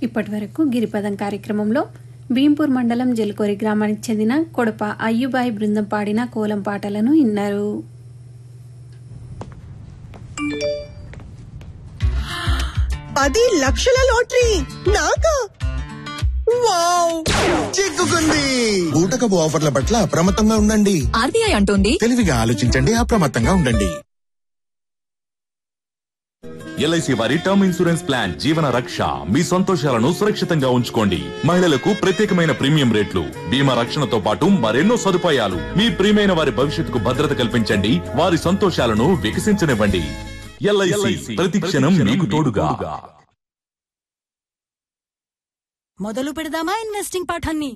ఇప్పటి వరకు గిరిపదం కార్యక్రమంలో భీంపూర్ మండలం జల్కోరి గ్రామానికి చెందిన కొడప అయ్యుబాయి బృందం పాడిన కోలం పాటలను విన్నారు పది లక్షల లాటరీ నాకా వావ్ చిక్కుకుంది ఊటకపు ఆఫర్ల పట్ల అప్రమత్తంగా ఉండండి ఆర్బీఐ అంటోంది తెలివిగా ఆలోచించండి అప్రమత్తంగా ఉండండి ఎల్ఐసి వారి టర్మ్ ఇన్సూరెన్స్ ప్లాన్ జీవన రక్ష మీ సంతోషాలను సురక్షితంగా ఉంచుకోండి మహిళలకు ప్రత్యేకమైన ప్రీమియం రేట్లు బీమా రక్షణతో పాటు మరెన్నో సదుపాయాలు మీ ప్రియమైన వారి భవిష్యత్తుకు భద్రత కల్పించండి వారి సంతోషాలను వికసించనివ్వండి ఎల్ఐసి ప్రతి క్షణం మీకు తోడుగా మొదలు పెడదామా ఇన్వెస్టింగ్ పాఠాన్ని